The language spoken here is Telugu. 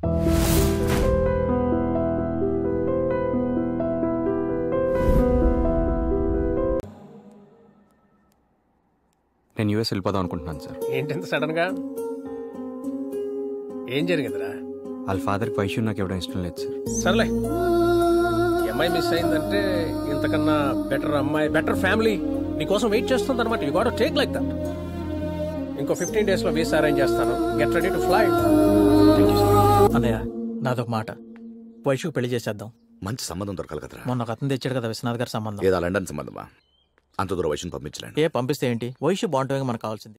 నేను యూఎస్ వెళ్ళిపోదాం అనుకుంటున్నాను సార్ ఏంటంత సడన్ గా ఏం జరిగిందిరా వాళ్ళ ఫాదర్కి వైశ్యం నాకు ఇవ్వడం ఇష్టం లేదు సార్ సర్లే ఈ అమ్మాయి మిస్ అయిందంటే ఇంతకన్నా బెటర్ అమ్మాయి బెటర్ ఫ్యామిలీ నీకోసం వెయిట్ చేస్తుంది అనమాట you got take like that ఇంకో ఫిఫ్టీన్ డేస్ లో వీసా అరేంజ్ చేస్తాను గెట్ రెడీ టు ఫ్లై అన్నయ్య నాదొక మాట వైషుకు పెళ్లి చేసేద్దాం మంచి సంబంధం దొరకాలి కదరా మొన్న ఒక అతను తెచ్చాడు కదా విశ్వనాథ్ గారి సంబంధం ఏదా లండన్ సంబంధమా అంత దూరం వయసును పంపించలేను ఏ పంపిస్తే ఏంటి వైషు బాగుంటుంది మనకు కావాల్సింది